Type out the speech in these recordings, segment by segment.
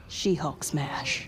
She Hulk smash.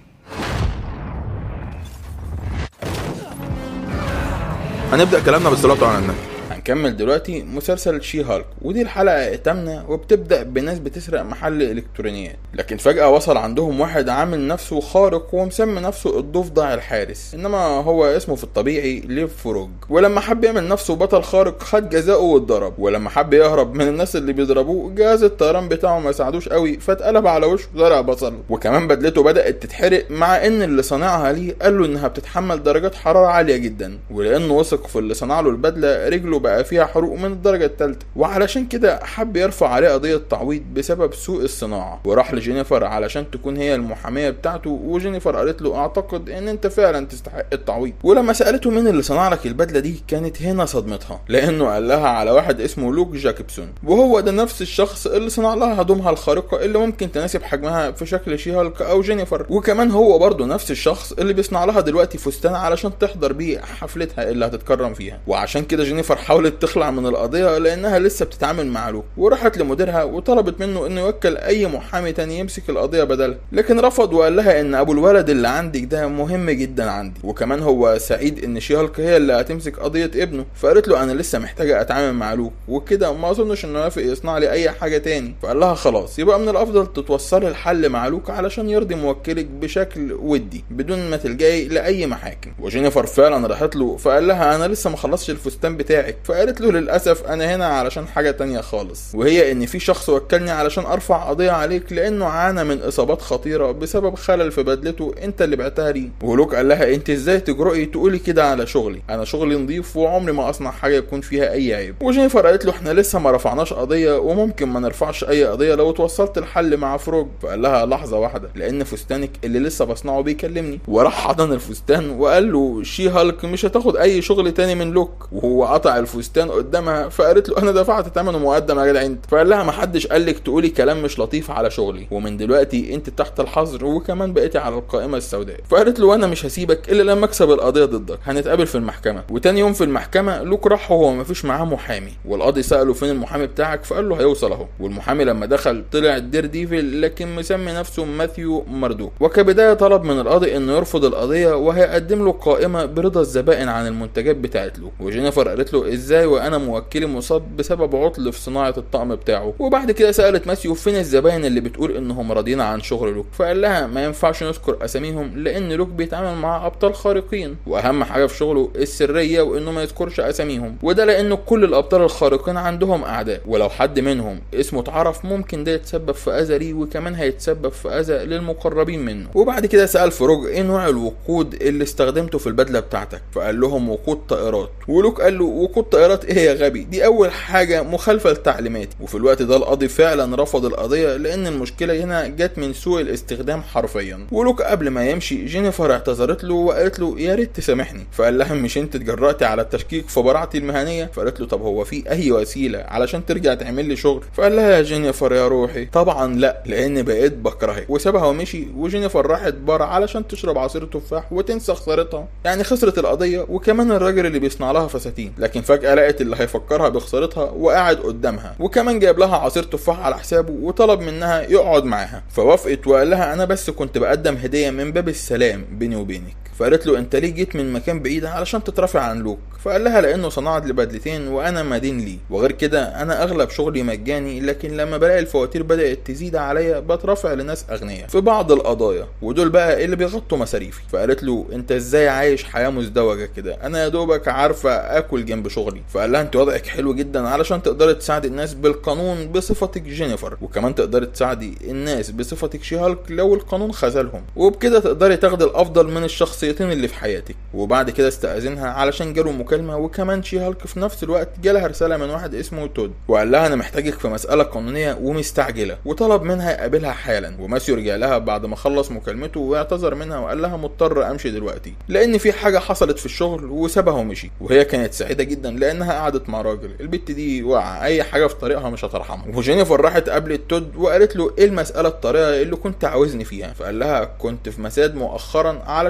هنبدا كلامنا بالصلاه على النبي هنكمل دلوقتي مسلسل شي هالك ودي الحلقة التامنة وبتبدأ بناس بتسرق محل إلكترونيات لكن فجأة وصل عندهم واحد عامل نفسه خارق ومسمي نفسه الضفدع الحارس إنما هو اسمه في الطبيعي ليف فروج ولما حب يعمل نفسه بطل خارق خد جزاؤه واتضرب ولما حب يهرب من الناس اللي بيضربوه جهاز الطيران بتاعه ما ساعدوش قوي فاتقلب على وشه زرع بصل وكمان بدلته بدأت تتحرق مع إن اللي صنعها ليه قال له إنها بتتحمل درجات حرارة عالية جدا ولأنه وثق في اللي صنع له البدلة رجله بقى فيها حروق من الدرجة الثالثة وعلشان كده حب يرفع عليه قضية تعويض بسبب سوء الصناعة وراح لجينيفر علشان تكون هي المحامية بتاعته وجينيفر قالت له اعتقد ان انت فعلا تستحق التعويض ولما سألته مين اللي صنع لك البدلة دي كانت هنا صدمتها لانه قال لها على واحد اسمه لوك جاكبسون وهو ده نفس الشخص اللي صنع لها هدومها الخارقة اللي ممكن تناسب حجمها في شكل شيهالك او جينيفر وكمان هو برضه نفس الشخص اللي بيصنع لها دلوقتي فستان علشان تحضر بيه حفلتها اللي هتتكرم فيها وعشان كده جينيفر حاولت تخلع من القضية لأنها لسه بتتعامل مع لوك وراحت لمديرها وطلبت منه إنه يوكل أي محامي تاني يمسك القضية بدلها لكن رفض وقال لها إن أبو الولد اللي عندك ده مهم جدا عندي وكمان هو سعيد إن شيهالك هي اللي هتمسك قضية ابنه فقالت له أنا لسه محتاجة أتعامل مع لوك وكده ما أظنش إنه يوافق يصنع لي أي حاجة تاني فقال لها خلاص يبقى من الأفضل تتوصلي الحل مع لوك علشان يرضي موكلك بشكل ودي بدون ما تلجئي لأي محاكم وجينيفر فعلا راحت له فقال لها أنا لسه ما خلصتش الفستان بتاعك فقالت له للأسف أنا هنا علشان حاجة تانية خالص وهي إن في شخص وكلني علشان أرفع قضية عليك لأنه عانى من إصابات خطيرة بسبب خلل في بدلته أنت اللي بعتها لي ولوك قال لها أنت إزاي تجرؤي تقولي كده على شغلي أنا شغلي نظيف وعمري ما أصنع حاجة يكون فيها أي عيب وجينيفر قالت له إحنا لسه ما رفعناش قضية وممكن ما نرفعش أي قضية لو توصلت الحل مع فروج فقال لها لحظة واحدة لأن فستانك اللي لسه بصنعه بيكلمني وراح حضن الفستان وقال له شي هالك مش هتاخد أي شغل تاني من لوك وهو قطع الفستان قدامها فقالت له انا دفعت ثمنه مقدم يا جدع انت فقال لها ما حدش قال لك تقولي كلام مش لطيف على شغلي ومن دلوقتي انت تحت الحظر وكمان بقيتي على القائمه السوداء فقالت له انا مش هسيبك الا لما اكسب القضيه ضدك هنتقابل في المحكمه وتاني يوم في المحكمه لوك راح وهو ما فيش معاه محامي والقاضي ساله فين المحامي بتاعك فقال له هيوصل اهو والمحامي لما دخل طلع دير ديفل لكن مسمي نفسه ماثيو مردوك وكبدايه طلب من القاضي انه يرفض القضيه وهيقدم له قائمه برضا الزبائن عن المنتجات بتاعت لوك وجينيفر قالت له ازاي وانا موكلي مصاب بسبب عطل في صناعه الطقم بتاعه وبعد كده سالت ماثيو فين الزباين اللي بتقول انهم راضيين عن شغل لوك فقال لها ما ينفعش نذكر اساميهم لان لوك بيتعامل مع ابطال خارقين واهم حاجه في شغله السريه وانه ما يذكرش اساميهم وده لان كل الابطال الخارقين عندهم اعداء ولو حد منهم اسمه اتعرف ممكن ده يتسبب في اذى ليه وكمان هيتسبب في اذى للمقربين منه وبعد كده سال فروج ايه نوع الوقود اللي استخدمته في البدله بتاعتك فقال لهم وقود طائرات ولوك قال له وقود طائرات ايه يا غبي دي اول حاجه مخالفه لتعليماتي وفي الوقت ده القاضي فعلا رفض القضيه لان المشكله هنا جت من سوء الاستخدام حرفيا ولوك قبل ما يمشي جينيفر اعتذرت له وقالت له يا ريت تسامحني فقال لها مش انت اتجرأتي على التشكيك في براعتي المهنيه فقالت له طب هو في اي وسيله علشان ترجع تعمل لي شغل فقال لها يا جينيفر يا روحي طبعا لا لان بقيت بكرهك وسابها ومشي وجينيفر راحت بار علشان تشرب عصير تفاح وتنسى خسارتها يعني خسرت القضيه وكمان الراجل اللي بيصنع لها فساتين لكن فجاه لقت اللي هيفكرها بخسارتها وقاعد قدامها وكمان جايب لها عصير تفاح على حسابه وطلب منها يقعد معاها فوافقت وقال لها انا بس كنت بقدم هديه من باب السلام بيني وبينك فقالت له انت ليه جيت من مكان بعيد علشان تترافع عن لوك فقال لها لانه صنعت لي بدلتين وانا مدين ليه وغير كده انا اغلب شغلي مجاني لكن لما بلاقي الفواتير بدات تزيد عليا بترافع لناس اغنياء في بعض القضايا ودول بقى اللي بيغطوا مصاريفي فقالت له انت ازاي عايش حياه مزدوجه كده انا يا دوبك عارفه اكل جنب شغلي فقال لها انت وضعك حلو جدا علشان تقدري تساعدي الناس بالقانون بصفتك جينيفر وكمان تقدري تساعدي الناس بصفتك شيهالك لو القانون خذلهم وبكده تقدري تاخدي الافضل من الشخصيتين اللي في حياتك وبعد كده استأذنها علشان جاله مكالمة وكمان شي هالك في نفس الوقت جالها رسالة من واحد اسمه تود وقال لها انا محتاجك في مسألة قانونية ومستعجلة وطلب منها يقابلها حالا وماسيو رجع لها بعد ما خلص مكالمته واعتذر منها وقال لها مضطر امشي دلوقتي لان في حاجة حصلت في الشغل وسابها ومشي وهي كانت سعيدة جدا لانها قعدت مع راجل البت دي واقعة اي حاجة في طريقها مش هترحمها وجينيفر راحت قابلت تود وقالت له ايه المسألة الطريقة اللي كنت عاوزني فيها فقال لها كنت في مساد مؤخرا علشان اشتري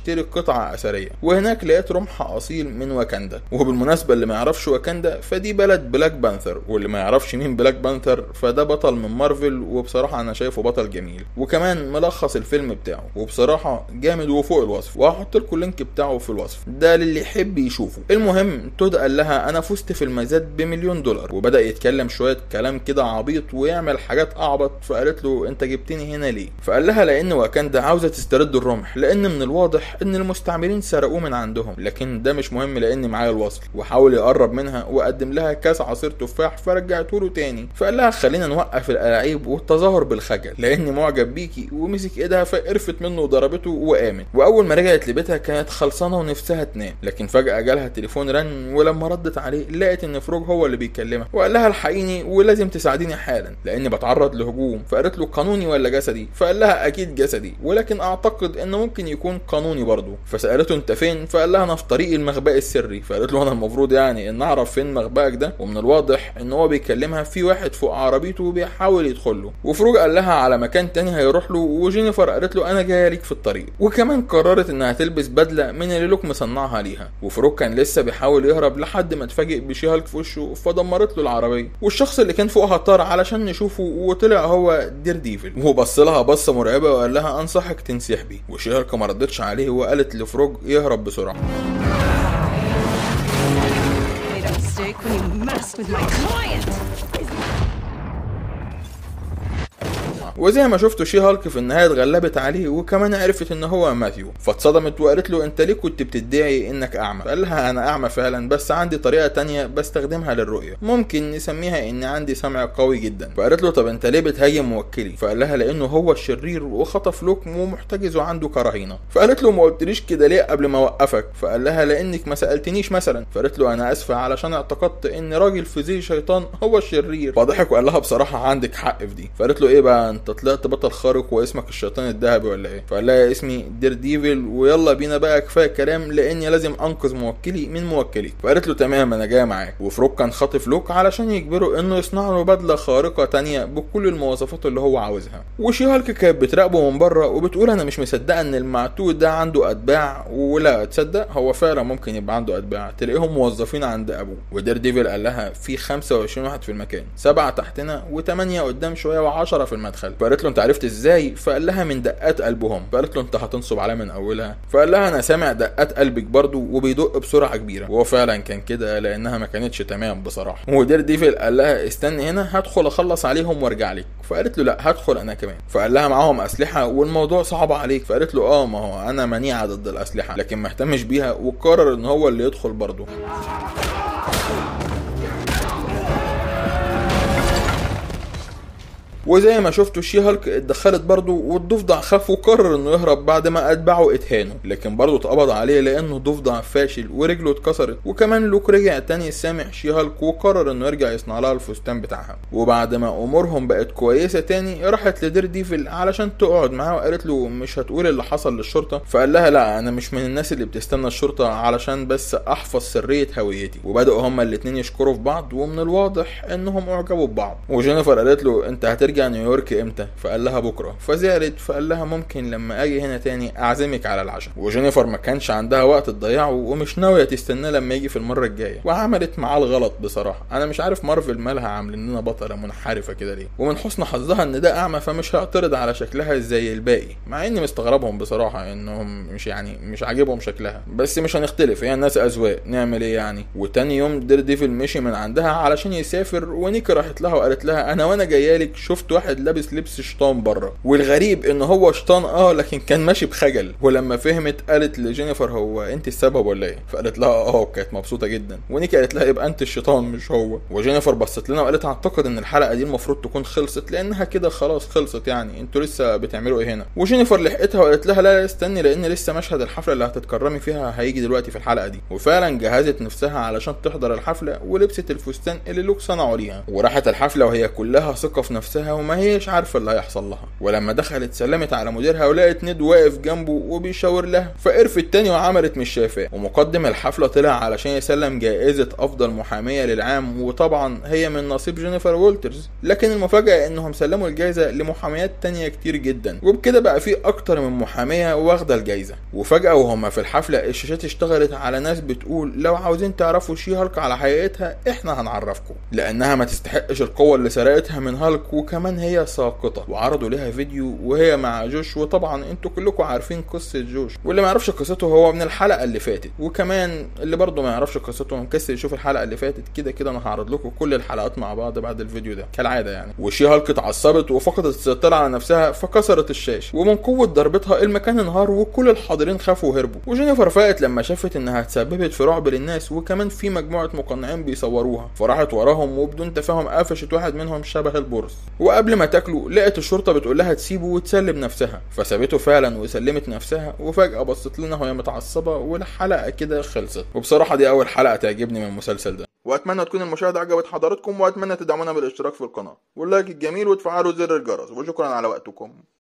اشتري قطعة اثرية وهناك لقيت رمح اصيل من واكاندا وبالمناسبة اللي ما يعرفش واكاندا فدي بلد بلاك بانثر واللي ما يعرفش مين بلاك بانثر فده بطل من مارفل وبصراحة انا شايفه بطل جميل وكمان ملخص الفيلم بتاعه وبصراحة جامد وفوق الوصف وهحط لكم اللينك بتاعه في الوصف ده للي يحب يشوفه المهم تود قال لها انا فزت في المزاد بمليون دولار وبدأ يتكلم شوية كلام كده عبيط ويعمل حاجات اعبط فقالت له انت جبتني هنا ليه فقال لها لان واكاندا عاوزة تسترد الرمح لان من الواضح ان المستعمرين سرقوه من عندهم لكن ده مش مهم لان معايا الوصل وحاول يقرب منها وقدم لها كاس عصير تفاح فرجعته له تاني فقال لها خلينا نوقف الالعاب والتظاهر بالخجل لاني معجب بيكي ومسك ايدها فقرفت منه وضربته وقامت واول ما رجعت لبيتها كانت خلصانه ونفسها تنام لكن فجاه جالها التليفون رن ولما ردت عليه لقت ان فروج هو اللي بيكلمها وقال لها الحقيني ولازم تساعديني حالا لاني بتعرض لهجوم فقالت له قانوني ولا جسدي فقال لها اكيد جسدي ولكن اعتقد انه ممكن يكون قانوني برضه فسالته انت فين فقال لها انا في طريق المخبأ السري فقالت له انا المفروض يعني ان اعرف فين مخبأك ده ومن الواضح ان هو بيكلمها في واحد فوق عربيته وبيحاول يدخل له وفروج قال لها على مكان تاني هيروح له وجينيفر قالت له انا جايه ليك في الطريق وكمان قررت انها تلبس بدله من اللي لوك مصنعها ليها وفروج كان لسه بيحاول يهرب لحد ما اتفاجئ بشيهالك في وشه فدمرت له العربيه والشخص اللي كان فوقها طار علشان نشوفه وطلع هو دير ديفل وبص لها بصه مرعبه وقال لها انصحك تنسحبي وشيهالك ما ردتش عليه وقالت لفروج يهرب بسرعه Made a mistake when you messed with my client. وزي ما شفتوا شي هالك في النهايه اتغلبت عليه وكمان عرفت ان هو ماثيو فاتصدمت وقالت له انت ليه كنت بتدعي انك اعمى فقال لها انا اعمى فعلا بس عندي طريقه تانية بستخدمها للرؤيه ممكن نسميها ان عندي سمع قوي جدا فقالت له طب انت ليه بتهاجم موكلي فقال لها لانه هو الشرير وخطف لوك ومحتجز وعنده كرهينه فقالت له ما قلتليش كده ليه قبل ما اوقفك فقال لها لانك ما سالتنيش مثلا فقالت له انا اسفه علشان اعتقدت ان راجل في زي شيطان هو الشرير فضحك وقال لها بصراحه عندك حق في دي فقالت له ايه بقى انت طلعت بطل خارق واسمك الشيطان الذهبي ولا ايه فقال لها اسمي دير ديفل ويلا بينا بقى كفايه كلام لاني لازم انقذ موكلي من موكلي فقالت له تمام انا جايه معاك وفروك كان خاطف لوك علشان يجبره انه يصنع له بدله خارقه تانية بكل المواصفات اللي هو عاوزها وشي هالك كانت بتراقبه من بره وبتقول انا مش مصدقه ان المعتوه ده عنده اتباع ولا تصدق هو فعلا ممكن يبقى عنده اتباع تلاقيهم موظفين عند ابوه ودير ديفل قال لها في 25 واحد في المكان سبعه تحتنا وثمانيه قدام شويه و10 في المدخل فقالت له انت عرفت ازاي فقال لها من دقات قلبهم فقالت له انت هتنصب عليا من اولها فقال لها انا سامع دقات قلبك برضو وبيدق بسرعه كبيره وهو فعلا كان كده لانها ما كانتش تمام بصراحه ودير ديفل قال لها استني هنا هدخل اخلص عليهم وارجع لك فقالت له لا هدخل انا كمان فقال لها معاهم اسلحه والموضوع صعب عليك فقالت له اه ما هو انا منيعه ضد الاسلحه لكن ما اهتمش بيها وقرر ان هو اللي يدخل برضه وزي ما شفتوا شي هالك اتدخلت برضه والضفدع خاف وقرر انه يهرب بعد ما اتباعه اتهانوا لكن برضه اتقبض عليه لانه ضفدع فاشل ورجله اتكسرت وكمان لوك رجع تاني سامع شي هالك وقرر انه يرجع يصنع لها الفستان بتاعها وبعد ما امورهم بقت كويسه تاني راحت لدير ديفل علشان تقعد معاه وقالت له مش هتقول اللي حصل للشرطه فقال لها لا انا مش من الناس اللي بتستنى الشرطه علشان بس احفظ سريه هويتي وبداوا هما الاتنين يشكروا في بعض ومن الواضح انهم اعجبوا ببعض وجينيفر قالت له انت هترجع هترجع نيويورك امتى فقال لها بكره فزعلت فقال لها ممكن لما اجي هنا تاني اعزمك على العشاء وجينيفر ما كانش عندها وقت تضيعه ومش ناويه تستناه لما يجي في المره الجايه وعملت معاه الغلط بصراحه انا مش عارف مارفل مالها عاملين لنا بطله منحرفه كده ليه ومن حسن حظها ان ده اعمى فمش هيعترض على شكلها زي الباقي مع اني مستغربهم بصراحه انهم مش يعني مش عاجبهم شكلها بس مش هنختلف هي الناس اذواق نعمل ايه يعني وتاني يوم دير ديفل مشي من عندها علشان يسافر ونيكي راحت لها وقالت لها انا وانا جايالك شفت واحد لابس لبس شيطان بره والغريب ان هو شيطان اه لكن كان ماشي بخجل ولما فهمت قالت لجينيفر هو انت السبب ولا ايه فقالت لها اه كانت مبسوطه جدا ونيكي قالت لها يبقى انت الشيطان مش هو وجينيفر بصت لنا وقالت اعتقد ان الحلقه دي المفروض تكون خلصت لانها كده خلاص خلصت يعني انتوا لسه بتعملوا ايه هنا وجينيفر لحقتها وقالت لها لا لا استني لان لسه مشهد الحفله اللي هتتكرمي فيها هيجي دلوقتي في الحلقه دي وفعلا جهزت نفسها علشان تحضر الحفله ولبست الفستان اللي لوك صنعه ليها وراحت الحفله وهي كلها ثقه في نفسها وما هيش عارفه اللي هيحصل لها ولما دخلت سلمت على مديرها ولقت نيد واقف جنبه وبيشاور لها فقرفت تاني وعملت مش شايفاه ومقدم الحفله طلع علشان يسلم جائزه افضل محاميه للعام وطبعا هي من نصيب جينيفر وولترز لكن المفاجاه انهم سلموا الجائزه لمحاميات تانية كتير جدا وبكده بقى في اكتر من محاميه واخده الجائزه وفجاه وهم في الحفله الشاشات اشتغلت على ناس بتقول لو عاوزين تعرفوا شي هالك على حقيقتها احنا هنعرفكم لانها ما تستحقش القوه اللي سرقتها من هالك وكمان هي ساقطه وعرضوا لها فيديو وهي مع جوش وطبعا انتوا كلكم عارفين قصه جوش واللي ما يعرفش قصته هو من الحلقه اللي فاتت وكمان اللي برضه ما يعرفش قصته مكسل يشوف الحلقه اللي فاتت كده كده انا هعرض لكم كل الحلقات مع بعض بعد الفيديو ده كالعاده يعني وشي هالك اتعصبت وفقدت السيطره على نفسها فكسرت الشاشه ومن قوه ضربتها المكان انهار وكل الحاضرين خافوا وهربوا وجينيفر فاقت لما شافت انها اتسببت في رعب للناس وكمان في مجموعه مقنعين بيصوروها فراحت وراهم وبدون تفاهم قفشت واحد منهم شبه البورس وقبل ما تاكله لقت الشرطه بتقول لها تسيبه وتسلم نفسها فسابته فعلا وسلمت نفسها وفجاه بصت لنا وهي متعصبه والحلقه كده خلصت وبصراحه دي اول حلقه تعجبني من المسلسل ده واتمنى تكون المشاهده عجبت حضراتكم واتمنى تدعمونا بالاشتراك في القناه واللايك الجميل وتفعلوا زر الجرس وشكرا على وقتكم